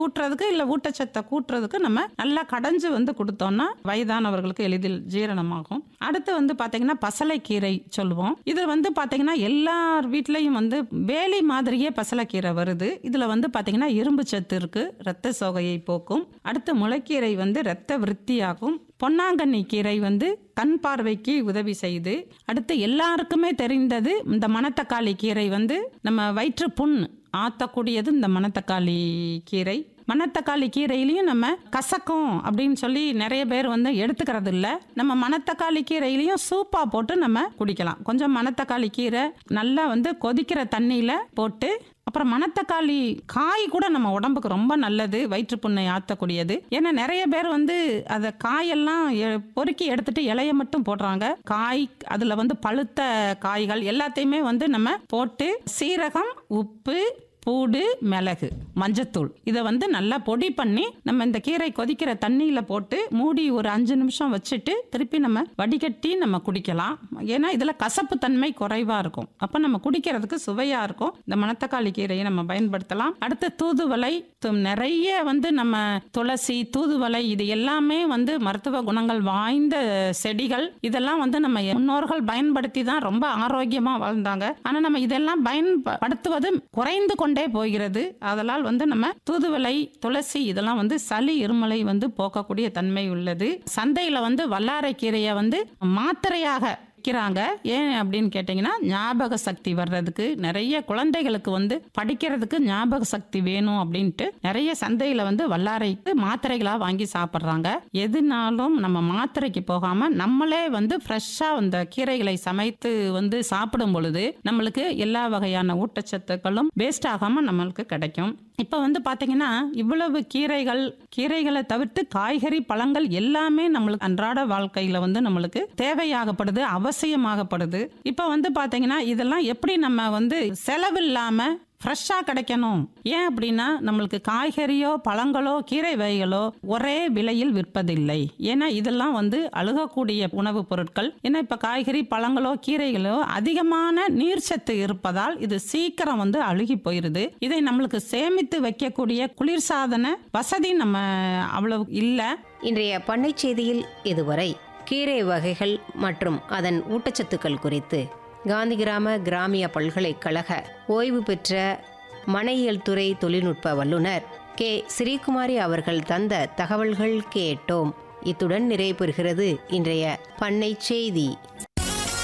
கூட்டுறதுக்கு இல்ல ஊட்டச்சத்தை கூட்டுறதுக்கு நம்ம நல்லா கடைஞ்சு வந்து கொடுத்தோம்னா வயதானவர்களுக்கு எளிதில் ஜீரணமாகும் அடுத்து வந்து பாத்தீங்கன்னா பசலைக்கீரை சொல்லுவோம் இது வந்து பாத்தீங்கன்னா எல்லார் வீட்லயும் வந்து வேலி மாதிரியே பசலைக்கீரை வருது இதுல வந்து பாத்தீங்கன்னா இரும்பு சத்து இருக்கு ரத்த சோகையை போக்கும் அடுத்து முளைக்கீரை வந்து ரத்த விருத்தியாகும் பொன்னாங்கண்ணி கீரை வந்து கண் பார்வைக்கு உதவி செய்யுது அடுத்து எல்லாருக்குமே தெரிந்தது இந்த மணத்தக்காளி கீரை வந்து நம்ம வயிற்று புண் ஆத்தக்கூடியது இந்த மணத்தக்காளி கீரை மணத்தக்காளி கீரையிலையும் நம்ம கசக்கும் அப்படின்னு சொல்லி நிறைய பேர் வந்து எடுத்துக்கிறது இல்ல நம்ம மணத்தக்காளி கீரையிலையும் சூப்பா போட்டு நம்ம குடிக்கலாம் கொஞ்சம் மணத்தக்காளி கீரை நல்லா வந்து கொதிக்கிற தண்ணியில போட்டு அப்புறம் மணத்தக்காளி காய் கூட நம்ம உடம்புக்கு ரொம்ப நல்லது வயிற்றுப்புண்ணை ஆற்றக்கூடியது ஏன்னா நிறைய பேர் வந்து அதை காயெல்லாம் எ- பொறுக்கி எடுத்துட்டு இலைய மட்டும் போடுறாங்க காய் அதில் வந்து பழுத்த காய்கள் எல்லாத்தையுமே வந்து நம்ம போட்டு சீரகம் உப்பு பூடு மிளகு மஞ்சத்தூள் இதை வந்து நல்லா பொடி பண்ணி நம்ம இந்த கீரை கொதிக்கிற தண்ணியில் போட்டு மூடி ஒரு அஞ்சு நிமிஷம் வச்சுட்டு திருப்பி நம்ம வடிகட்டி நம்ம குடிக்கலாம் ஏன்னா இதில் கசப்பு தன்மை குறைவாக இருக்கும் அப்போ நம்ம குடிக்கிறதுக்கு சுவையாக இருக்கும் இந்த மணத்தக்காளி கீரையை நம்ம பயன்படுத்தலாம் அடுத்து தூதுவளை து- நிறைய வந்து நம்ம துளசி தூதுவளை இது எல்லாமே வந்து மருத்துவ குணங்கள் வாய்ந்த செடிகள் இதெல்லாம் வந்து நம்ம முன்னோர்கள் பயன்படுத்தி தான் ரொம்ப ஆரோக்கியமா வாழ்ந்தாங்க ஆனா நம்ம இதெல்லாம் பயன்படுத்துவது குறைந்து கொண்டே போகிறது அதனால் வந்து நம்ம தூதுவளை துளசி இதெல்லாம் வந்து சளி இருமலை வந்து போக்கக்கூடிய தன்மை உள்ளது சந்தையில வந்து வல்லாரை கீரையை வந்து மாத்திரையாக விற்கிறாங்க ஏன் அப்படின்னு கேட்டிங்கன்னா ஞாபக சக்தி வர்றதுக்கு நிறைய குழந்தைகளுக்கு வந்து படிக்கிறதுக்கு ஞாபக சக்தி வேணும் அப்படின்ட்டு நிறைய சந்தையில் வந்து வல்லாரைக்கு மாத்திரைகளாக வாங்கி சாப்பிட்றாங்க எதுனாலும் நம்ம மாத்திரைக்கு போகாமல் நம்மளே வந்து ஃப்ரெஷ்ஷாக அந்த கீரைகளை சமைத்து வந்து சாப்பிடும் பொழுது நம்மளுக்கு எல்லா வகையான ஊட்டச்சத்துக்களும் வேஸ்ட் ஆகாமல் நம்மளுக்கு கிடைக்கும் இப்போ வந்து பார்த்தீங்கன்னா இவ்வளவு கீரைகள் கீரைகளை தவிர்த்து காய்கறி பழங்கள் எல்லாமே நம்மளுக்கு அன்றாட வாழ்க்கையில் வந்து நம்மளுக்கு தேவையாகப்படுது அவசியமாகப்படுது இப்போ வந்து பார்த்தீங்கன்னா இதெல்லாம் எப்படி நம்ம வந்து செலவில்லாமல் ஃப்ரெஷ்ஷாக கிடைக்கணும் ஏன் அப்படின்னா நம்மளுக்கு காய்கறியோ பழங்களோ கீரை வகைகளோ ஒரே விலையில் விற்பதில்லை ஏன்னா இதெல்லாம் வந்து அழுகக்கூடிய உணவுப் பொருட்கள் ஏன்னா இப்போ காய்கறி பழங்களோ கீரைகளோ அதிகமான நீர்ச்சத்து இருப்பதால் இது சீக்கிரம் வந்து அழுகி போயிருது இதை நம்மளுக்கு சேமித்து வைக்கக்கூடிய குளிர்சாதன வசதி நம்ம அவ்வளவு இல்லை இன்றைய பண்ணை செய்தியில் இதுவரை கீரை வகைகள் மற்றும் அதன் ஊட்டச்சத்துக்கள் குறித்து காந்திகிராம கிராமிய பல்கலைக்கழக ஓய்வு பெற்ற மனையியல் துறை தொழில்நுட்ப வல்லுநர் கே ஸ்ரீகுமாரி அவர்கள் தந்த தகவல்கள் கேட்டோம் இத்துடன் நிறைவு பெறுகிறது இன்றைய பண்ணை செய்தி